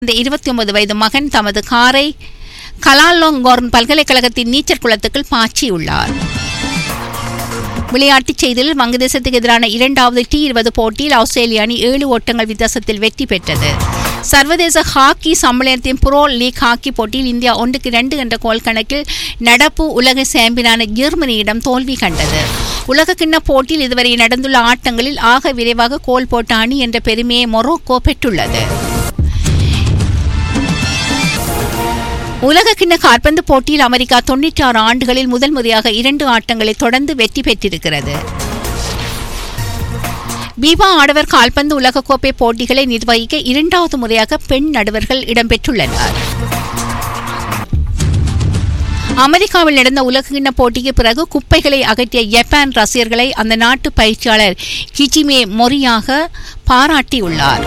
இந்த இருபத்தி ஒன்பது வயது மகன் தமது காரை கலாலோங்கோர்ன் பல்கலைக்கழகத்தின் நீச்சல் குளத்துக்குள் பாய்ச்சியுள்ளார் விளையாட்டுச் செய்தியில் வங்கதேசத்துக்கு எதிரான இரண்டாவது டி இருபது போட்டியில் ஆஸ்திரேலிய அணி ஏழு ஓட்டங்கள் வித்தியாசத்தில் வெற்றி பெற்றது சர்வதேச ஹாக்கி சம்மேளனத்தின் புரோ லீக் ஹாக்கி போட்டியில் இந்தியா ஒன்றுக்கு இரண்டு என்ற கோல் கணக்கில் நடப்பு உலக சாம்பியனான ஜெர்மனியிடம் தோல்வி கண்டது உலகக்கிண்ண போட்டியில் இதுவரை நடந்துள்ள ஆட்டங்களில் ஆக விரைவாக கோல் போட்ட அணி என்ற பெருமையை மொரோக்கோ பெற்றுள்ளது உலகக்கிண்ண காற்பந்து போட்டியில் அமெரிக்கா தொன்னூற்றி ஆறு ஆண்டுகளில் முதல் முறையாக இரண்டு ஆட்டங்களை தொடர்ந்து வெற்றி பெற்றிருக்கிறது பீபா ஆடவர் கால்பந்து உலகக்கோப்பை போட்டிகளை நிர்வகிக்க இரண்டாவது முறையாக பெண் நடுவர்கள் இடம்பெற்றுள்ளனர் அமெரிக்காவில் நடந்த உலகக்கிண்ண போட்டிக்கு பிறகு குப்பைகளை அகற்றிய ஜப்பான் ரசிகர்களை அந்த நாட்டு பயிற்சியாளர் கிஜிமே மொரியாக பாராட்டியுள்ளார்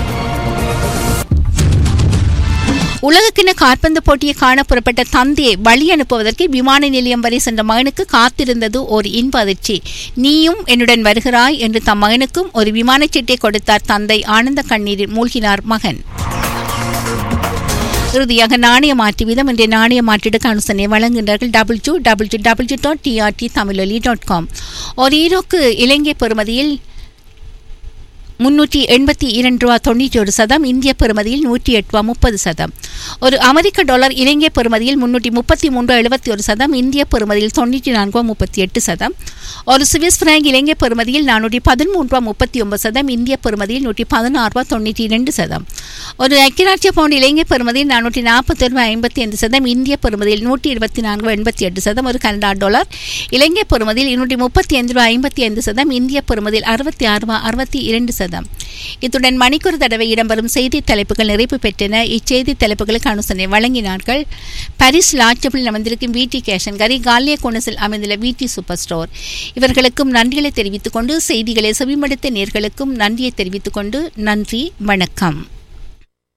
உலகக்கிண காற்பந்து போட்டியை காண புறப்பட்ட தந்தையை வழி அனுப்புவதற்கு விமான நிலையம் வரை சென்ற மகனுக்கு காத்திருந்தது ஒரு இன்ப அதிர்ச்சி நீயும் என்னுடன் வருகிறாய் என்று தம் மகனுக்கும் ஒரு விமானச் சீட்டை கொடுத்தார் தந்தை ஆனந்த கண்ணீரில் மூழ்கினார் மகன் இறுதியாக நாணய மாற்று வீதம் இன்றைய நாணய மாற்றீடுக்கு அனுசரணை வழங்குகின்றார்கள் double u double u double u dot TRT Tamiloli dot com ஒரு ஈரோக்கு இலங்கை பெறுமதியில் முன்னூற்றி எண்பத்தி இரண்டு ரூபா தொண்ணூற்றி ஒரு சதம் இந்திய பெறுமதியில் நூற்றி எட்டு ரூபா முப்பது சதம் ஒரு அமெரிக்க டாலர் இலங்கை பெறுமதியில் முன்னூற்றி முப்பத்தி மூன்று எழுபத்தி ஒரு சதம் இந்திய பெறுமதியில் தொண்ணூற்றி நான்கு ரூபா முப்பத்தி எட்டு சதம் ஒரு சுவிஸ் பிராங்க் இலங்கை பெறுமதியில் நானூற்றி பதிமூன்று ரூபா முப்பத்தி ஒன்பது சதம் இந்திய பெறுமதியில் நூற்றி பதினாறு ரூபா தொண்ணூற்றி இரண்டு சதம் ஒரு ஐக்கியராட்சிய பவுண்ட் இலங்கை பெறுமதியில் நானூற்றி நாற்பத்தி ரூபாய் ஐம்பத்தி ஐந்து சதம் இந்திய பெறுமதியில் நூற்றி இருபத்தி நான்கு எண்பத்தி எட்டு சதம் ஒரு கனடா டாலர் இலங்கை பெறுமதியில் இருநூற்றி முப்பத்தி ஐந்து ரூபாய் ஐம்பத்தி ஐந்து சதம் இந்திய பெறுமதியில் அறுபத்தி ஆறு ரூபாய் அறுபத்தி இரண்டு சதம் இத்துடன் மணிக்கூர் தடவை இடம்பெறும் செய்தி தலைப்புகள் நிறைவு பெற்றன இச்செய்தி தலைப்புகளுக்கு அனுசரணை வழங்கினார்கள் பாரிஸ் லாட்சபில் அமைந்திருக்கும் விடி கேஷன் கரி காலிய கோணஸில் அமைந்துள்ள விடி சூப்பர் ஸ்டோர் இவர்களுக்கும் நன்றிகளை தெரிவித்துக் கொண்டு செய்திகளை செவிமடுத்த நேர்களுக்கும் நன்றியை தெரிவித்துக் கொண்டு நன்றி வணக்கம்